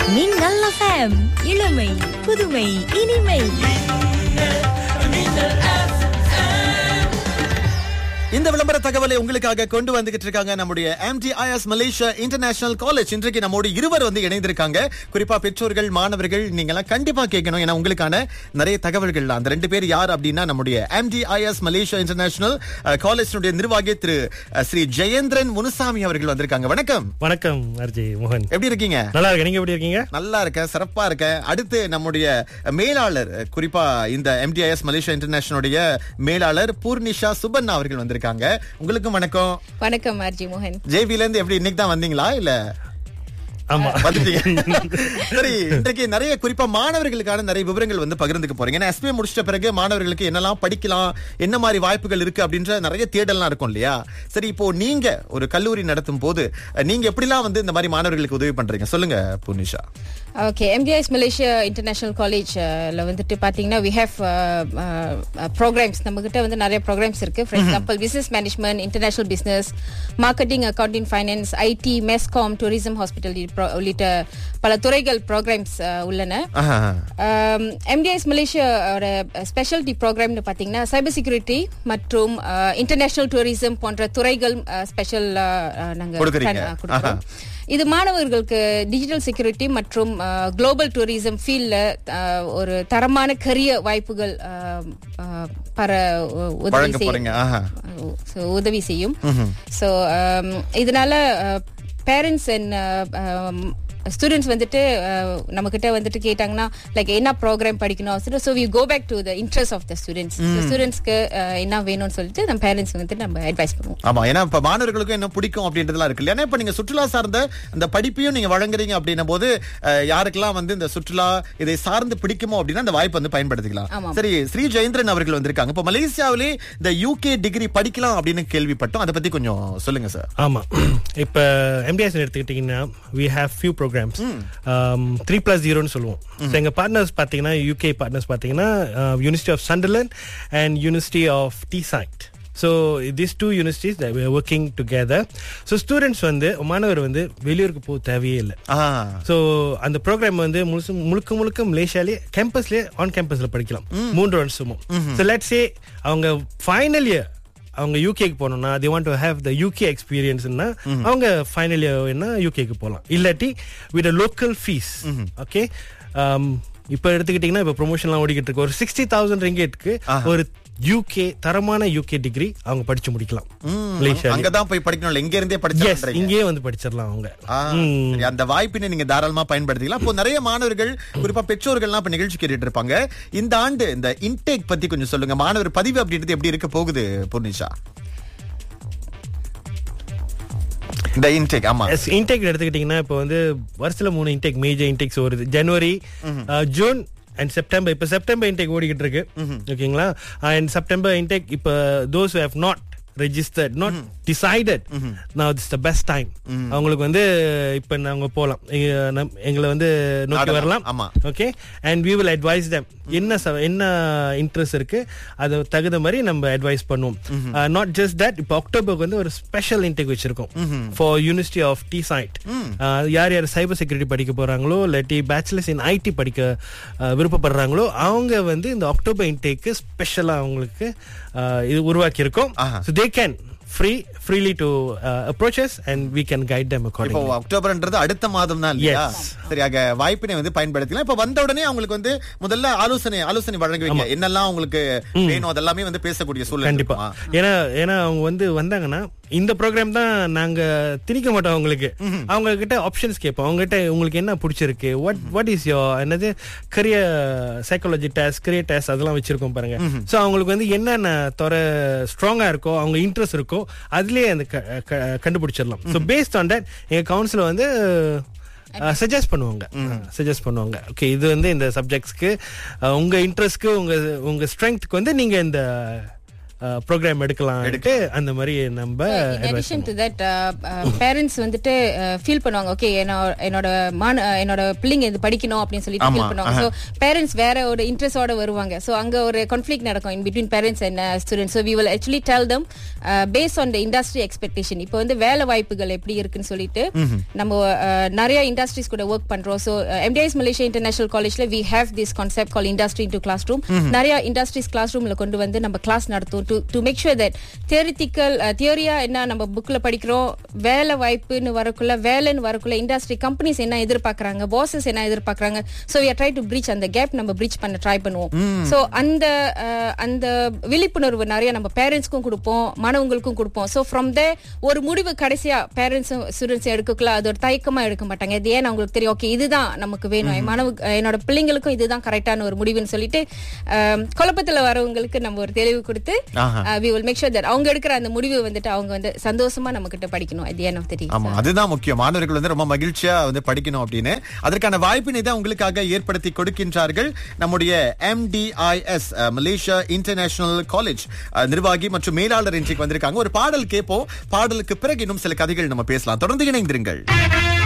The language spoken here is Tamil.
மின்னல் FM இளமை புதுமை இனிமை இந்த விளம்பர தகவலை உங்களுக்காக கொண்டு வந்துகிட்டு இருக்காங்க நம்முடைய MTIS மலேசியா இன்டர்நேஷனல் காலேஜ் இன்றைக்கு நம்மோடு இருவர் வந்து இணைந்திருக்காங்க குறிப்பா பெற்றோர்கள் மாணவர்கள் நீங்க எல்லாம் கண்டிப்பா கேட்கணும் ஏன்னா உங்களுக்கான நிறைய தகவல்கள் அந்த ரெண்டு பேர் யார் அப்படின்னா நம்முடைய MTIS மலேசியா இன்டர்நேஷனல் காலேஜினுடைய நிர்வாகி திரு அஹ், ஸ்ரீ ஜெயேந்திரன் முனுசாமி அவர்கள் வந்திருக்காங்க வணக்கம் வணக்கம் அர்ஜி மோகன் எப்படி இருக்கீங்க நல்லா இருக்கு நீங்க எப்படி இருக்கீங்க நல்லா இருக்கேன் சிறப்பா இருக்கேன் அடுத்து நம்முடைய மேலாளர் குறிப்பா இந்த எம்டிஐஎஸ் மலேசியா இன்டர்நேஷனுடைய மேலாளர் பூர்ணிஷா சுபண்ணா அவர்கள் வந்திருக்காங்க உங்களுக்கும் வணக்கம் வணக்கம் ஆர்ஜி மோகன் ஜேபில இருந்து எப்படி இன்னைக்கு தான் வந்தீங்களா இல்ல ஆமா வந்துட்டீங்க சரி இன்றைக்கு நிறைய குறிப்பா மாணவர்களுக்கான நிறைய விவரங்கள் வந்து பகிர்ந்துக்க போறீங்க ஏன்னா எஸ்பி முடிச்சிட்ட பிறகு மாணவர்களுக்கு என்னெல்லாம் படிக்கலாம் என்ன மாதிரி வாய்ப்புகள் இருக்கு அப்படின்ற நிறைய தேடல்லாம் இருக்கும் இல்லையா சரி இப்போ நீங்க ஒரு கல்லூரி நடத்தும் போது நீங்க எப்படிலாம் வந்து இந்த மாதிரி மாணவர்களுக்கு உதவி பண்றீங்க சொல்லுங்க Poornisha okay MTS Malaysia international காலேஜ்ல வந்துட்டு பாத்தீங்கன்னா வி ஹேவ் ப்ரோக்ராம்ஸ் நம்ம கிட்ட வந்து நிறைய ப்ரோக்ராம்ஸ் இருக்கு for example business management international business marketing accounting finance IT mass com tourism hospital உள்ளிட்ட பல துறைகள் ப்ரோக்ராம்ஸ் உள்ளன ஆஹா. எம்டிஎஸ் மலேசியாவோட ஸ்பெஷாலிட்டி ப்ரோக்ராம்னு பார்த்தீங்கன்னா சைபர் செக்யூரிட்டி மற்றும் இன்டர்நேஷனல் டூரிசம் போன்ற துறைகள் ஸ்பெஷல் நாங்கள் கொடுக்குறீங்க. கொடுக்குறோம் இது மாணவர்களுக்கு டிஜிட்டல் செக்யூரிட்டி மற்றும் குளோபல் டூரிசம் ஃபீல்ட்ல ஒரு தரமான கரிய வாய்ப்புகள் அஹ், அஹ், பர உ- உதவி வழங்க போறீங்க செய்யும் ஆஹா So, உதவி செய்யும் ஸோ இதனால பேரண்ட்ஸ் அண்ட் ஸ்டூடெண்ட்ஸ் வந்துட்டு நம்ம கிட்ட வந்துட்டு கேட்டாங்கன்னா லைக் என்ன ப்ரோக்ராம் படிக்கணும் so we go back to the interest of the students ஸ்டூடெண்ட்ஸ்க்கு என்ன வேணும்னு சொல்லிட்டு நம்ம பேரண்ட்ஸ் வந்துட்டு நம்ம அட்வைஸ் பண்ணுவோம் ஆமா ஏன்னா இப்ப மாணவர்களுக்கும் என்ன பிடிக்கும் அப்படின்றதுலாம் இருக்கு இல்லையா ஏன்னா இப்ப நீங்க சுற்றுலா சார்ந்த அந்த படிப்பையும் நீங்க வழங்குறீங்க அப்படின்னும் போது அஹ், யாருக்கெல்லாம் வந்து இந்த சுற்றுலா இதை சார்ந்து பிடிக்குமோ அப்படின்னா அந்த வாய்ப்பு வந்து பயன்படுத்திக்கலாம் ஆமாம். சரி ஸ்ரீ ஜெயேந்திரன் அவர்கள் வந்திருக்காங்க இப்ப மலேசியாவிலே இந்த யூகே டிகிரி படிக்கலாம் அப்படின்னு கேள்விப்பட்டோம் அதை பத்தி கொஞ்சம் சொல்லுங்க சார் ஆமா இப்ப எம்டிஎஸ் எடுத்துக்கிட்டீங்கன்னா we have few programmes three plus ஜீரோன்னு சொல்லுவோம் So, எங்க பார்ட்னர்ஸ் பாத்தீங்கன்னா யூகே பார்ட்னர்ஸ் பாத்தீங்கன்னா university of Sunderland and university of Teesside so this two universities working together so students வந்து மாணவர் வந்து வெளியூருக்கு போக தேவையே இல்லை ஆஹ் ஸோ அந்த ப்ரோக்ராம் வந்து முழுசு முழுக்க முழுக்க மலேசியாலே கேம்பஸ்லேயே ஆன் கேம்பஸ்ல படிக்கலாம் மூன்று வருஷமும் ஸோ லெட் சே அவங்க ஃபைனல் இயர் அவங்க யூகேக்கு போகணும்னா they want to have the UK எக்ஸ்பீரியன்ஸ்னா அவங்க ஃபைனல் இயர் என்ன யூகேக்கு போகலாம் இல்லாட்டி வித் லோக்கல் ஃபீஸ் ஓகே இப்போ எடுத்துக்கிட்டிங்கன்னா இப்போ ப்ரொமோஷன்லாம் ஓடிக்கிட்டு இருக்கு ஒரு சிக்ஸ்டி தௌசண்ட் ரிங்கேட்க்கு ஒரு யூகே தரமான யூகே டிகிரி அவங்க படிச்சு முடிக்கலாம் மலேசியா அங்கதான் போய் படிக்கணும் இங்க இருந்தே எஸ் படிச்சு இங்கேயே வந்து படிச்சிடலாம் அவங்க ஆ, சரி, அந்த வாய்ப்பினை நீங்க தாராளமா பயன்படுத்திக்கலாம் இப்போ நிறைய மாணவர்கள் குறிப்பா பெற்றோர்கள்லாம் இப்ப நிகழ்ச்சி கேட்டுட்டு இருப்பாங்க இந்த ஆண்டு இந்த இன்டேக் பத்தி கொஞ்சம் சொல்லுங்க மாணவர் பதிவு அப்படின்றது எப்படி இருக்க போகுது பூர்ணிஷா இந்த இன்டேக் ஆமா இன்டேக் எடுத்துக்கிட்டீங்கன்னா இப்போ வந்து வருஷத்துல மூணு இன்டேக் மேஜர் இன்டேக்ஸ் வருது ஜனவரி ஜூன் அண்ட் செப்டம்பர் இப்போ செப்டம்பர் இன்டேக் ஓடிக்கிட்டு இருக்கு ஓகேங்களா அண்ட் செப்டம்பர் இன்டேக் இப்போ those have not registered not decided நான் இட்ஸ் த பெஸ்ட் டைம் அவங்களுக்கு வந்து இப்போ நாங்க போகலாம் எங்களை வந்து நோக்கி நாடலாம். வரலாம் ஆமா. Okay and we will advise them என்ன ச- என்ன இன்ட்ரெஸ்ட் இருக்கு அது தகுந்த மாதிரி நம்ம அட்வைஸ் பண்ணுவோம் நாட் ஜஸ்ட் தட் இப்போ அக்டோபருக்கு வந்து ஒரு ஸ்பெஷல் இன்டெக் வச்சிருக்கோம் for university of Teesside யார் யார் சைபர் செக்யூரிட்டி படிக்க போறாங்களோ இல்லாட்டி பேச்சுலர்ஸ் இன் ஐடி படிக்க uh, விருப்பப்படுறாங்களோ அவங்க வந்து இந்த அக்டோபர் இன்டேக்கு ஸ்பெஷலா அவங்களுக்கு uh, இது உருவாக்கி இருக்கோம் ஆஹா. So they can free freely to approaches and we can guide them இப்போ accordingly அக்டோபர்ன்றது அடுத்த மாதம் தான் இல்லையா Yes. சரியாக வாய்ப்பினை வந்து பயன்படுத்திக்கலாம் இப்ப வந்த உடனே அவங்களுக்கு வந்து முதல்ல ஆலோசனை ஆலோசனை வழங்குவீங்க என்னெல்லாம் உங்களுக்கு வேணும் அதெல்லாமே வந்து பேசக்கூடிய சூழ்நிலை கண்டிப்பா இருக்குமா? ஏன்னா ஏன்னா அவங்க வந்து வந்தாங்கன்னா இந்த ப்ரோக்ராம் தான் நாங்க திணிக்க மாட்டோம் அவங்களுக்கு அவங்க கிட்ட ஆப்ஷன்ஸ் கேட்போம் அவங்க கிட்ட உங்களுக்கு என்ன பிடிச்சிருக்கு வாட் வாட் இஸ் யோ என்னது career psychology test career test அதெல்லாம் வச்சிருக்கோம் பாருங்க சோ அவங்களுக்கு வந்து என்னென்ன துற ஸ்ட்ராங்கா இருக்கோ அவங்க இன்ட்ரெஸ்ட் இருக்கோ அதுலயே அந்த க- க- கண்டுபிடிச்சிடலாம் ஸோ பேஸ்ட் ஆன் தட் எங்க கவுன்சில் வந்து சஜஸ்ட் பண்ணுவாங்க சஜஸ்ட் பண்ணுவாங்க ஓகே இது வந்து இந்த சப்ஜெக்ட்ஸ்க்கு உங்க இன்ட்ரெஸ்ட்க்கு உங்க உங்க ஸ்ட்ரென்த்க்கு வந்து நீங்க இந்த ப்ரோக்ராம் எடுக்கலாம்ட்டு அந்த மாதிரி நம்ம in addition to that parents வந்துட்டு ஃபீல் பண்ணுவாங்க ஓகே என்னோட மான என்னோட பிள்ளைங்க இது படிக்கணும் அப்படின்னு சொல்லிட்டு ஆமா, ஃபீல் பண்ணுவாங்க ஸோ பேரண்ட்ஸ் வேற ஒரு இன்ட்ரெஸ்டோட வருவாங்க ஸோ அங்க ஒரு கான்ஃபிளிக் நடக்கும் in between parents and students so we will actually tell them base on the industry expectation இப்போ வந்து வேலை வாய்ப்புகள் எப்படி இருக்குன்னு சொல்லிட்டு நம்ம uh, நிறைய இண்டஸ்ட்ரீஸ் கூட ஒர்க் பண்றோம் ஸோ எம்டிஎஸ் மலேசியா இன்டர்நேஷனல் காலேஜ்ல we have this concept call industry into class room நிறைய இண்டஸ்ட்ரீஸ் கிளாஸ் ரூம்ல கொண்டு வந்து நம்ம கிளாஸ் நடத்துவோம் to to make sure that theoretical தியோரியா என்ன நம்ம புக்ல படிக்கிறோம் வேலை வாய்ப்புன்னு வரக்குள்ள வேலைன்னு வரக்குள்ள இண்டஸ்ட்ரி கம்பெனிஸ் என்ன எதிர்பார்க்கறாங்க பாசஸ் என்ன எதிர்பார்க்கறாங்க so we try to bridge அந்த கேப் நம்ம பிரீச் பண்ண ட்ரை பண்ணுவோம் ஸோ அந்த அஹ், அந்த விழிப்புணர்வு நிறைய நம்ம பேரண்ட்ஸ்க்கும் கொடுப்போம் மாணவங்களுக்கும் கொடுப்போம் ஸோ ஃப்ரம் தே ஒரு முடிவு கடைசியா பேரண்ட்ஸும் ஸ்டூடெண்ட்ஸ் எடுக்கக்குள்ள அது ஒரு தயக்கமா எடுக்க மாட்டாங்க இது ஏன் அவங்களுக்கு தெரியும் ஓகே இதுதான் நமக்கு வேணும் என் மாணவ என்னோட பிள்ளைங்களுக்கும் இதுதான் கரெக்டான ஒரு முடிவுன்னு சொல்லிட்டு அஹ், குழப்பத்துல வரவங்களுக்கு நம்ம ஒரு தெளிவு கொடுத்து ஆஹா. We will make sure that அவங்க எடுக்கிற அந்த முடிவு வந்துட்டு அவங்க வந்து சந்தோஷமா நம்ம கிட்ட படிக்கணும் at the end of the day ஆமா அதுதான் முக்கியம் மாணவர்கள் வந்து ரொம்ப மகிழ்ச்சியா வந்து படிக்கணும் அப்படின்னு அதற்கான வாய்ப்பினை தான் உங்களுக்காக ஏற்படுத்தி கொடுக்கின்றார்கள் நம்முடைய எம்டிஐஎஸ் மலேசியா இன்டர்நேஷனல் காலேஜ் நிர்வாகி மற்றும் மேலாளர் இன்றைக்கு வந்திருக்காங்க ஒரு பாடல் கேட்போம் பாடலுக்கு பிறகு இன்னும் சில கதைகள் நம்ம பேசலாம் தொடர்ந்து இணைந்திருங்கள்